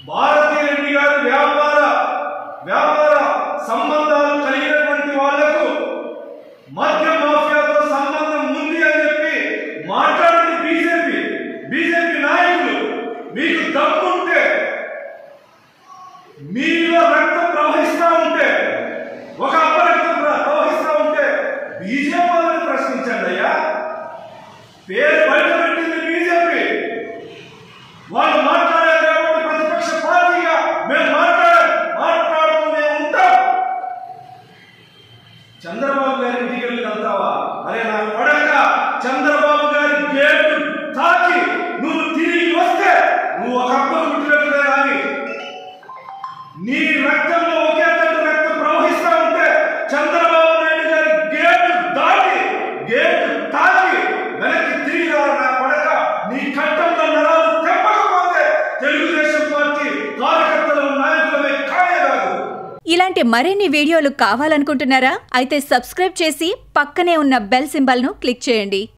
భారతీ రెడ్డి గారి వ్యాపార వ్యాపార సంబంధాలు కలిగినటువంటి వాళ్లకు మద్య మాఫియాతో సంబంధం ఉంది అని చెప్పి మాట్లాడింది బీజేపీ బీజేపీ నాయకులు మీకు దమ్ముంటే మీలో రక్తం ప్రవహిస్తా ఉంటే ఒక అపరక్తం ప్ర- ప్రవహిస్తా ఉంటే బీజేపీ వాళ్ళని ప్రశ్నించండి అయ్యా పేరు బయట పెట్టింది బీజేపీ వాళ్ళు మాట్లాడారు కాబట్టి ప్రతిపక్ష పార్టీగా మేము మాట్లాడాం మాట్లాడుతూనే ఉంటాం చంద్రబాబు గారి ఇంటికి వెళ్ళి వెళ్తావా అరే నా కొడక చంద్రబాబు గారి గేటు తాకి నువ్వు తిరిగి వస్తే నువ్వు ఒక అబ్బ పుట్టినట్లే కానీ నీ రక్తంలో ఒకే తట్టు రక్తం ప్రవహిస్తా ఉంటే చంద్రబాబు నాయుడు గారి గేటు దాటి గేటు తాకి వెనక్కి తిరిగి రా నా కొడక నీ కట్టంలో నరాలు తెప్పకపోతే తెలుగుదేశం పార్టీ కార్యకర్తలు నాయకులమే కానే కాదు ఇలాంటి మరిన్ని వీడియోలు కావాలనుకుంటున్నారా అయితే సబ్స్క్రైబ్ చేసి పక్కనే ఉన్న బెల్ సింబల్ను క్లిక్ చేయండి